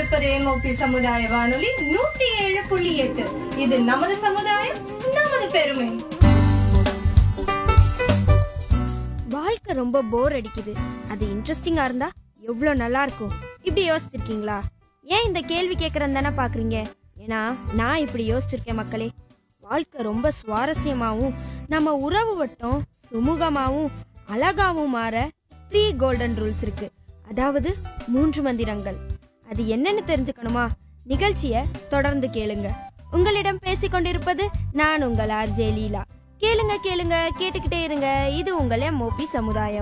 கொண்டிருப்பது எம்ஓபி சமுதாய வானொலி நூத்தி ஏழு புள்ளி எட்டு இது நமது சமுதாயம் நமது பெருமை வாழ்க்கை ரொம்ப போர் அடிக்குது அது இன்ட்ரெஸ்டிங்கா இருந்தா எவ்வளோ நல்லா இருக்கும் இப்படி யோசிச்சிருக்கீங்களா ஏன் இந்த கேள்வி கேட்கறேன்னு தானே பாக்குறீங்க ஏன்னா நான் இப்படி யோசிச்சிருக்கேன் மக்களே வாழ்க்கை ரொம்ப சுவாரஸ்யமாவும் நம்ம உறவு வட்டம் சுமூகமாவும் அழகாவும் மாற த்ரீ கோல்டன் ரூல்ஸ் இருக்கு அதாவது மூன்று மந்திரங்கள் அது என்னன்னு தெரிஞ்சுக்கணுமா நிகழ்ச்சியை தொடர்ந்து கேளுங்க உங்களிடம் பேசிக் கொண்டிருப்பது நான் உங்கள் ஆர்ஜே லீலா கேளுங்க கேளுங்க கேட்டுக்கிட்டே இருங்க இது உங்கள் எம்ஓபி சமுதாயம்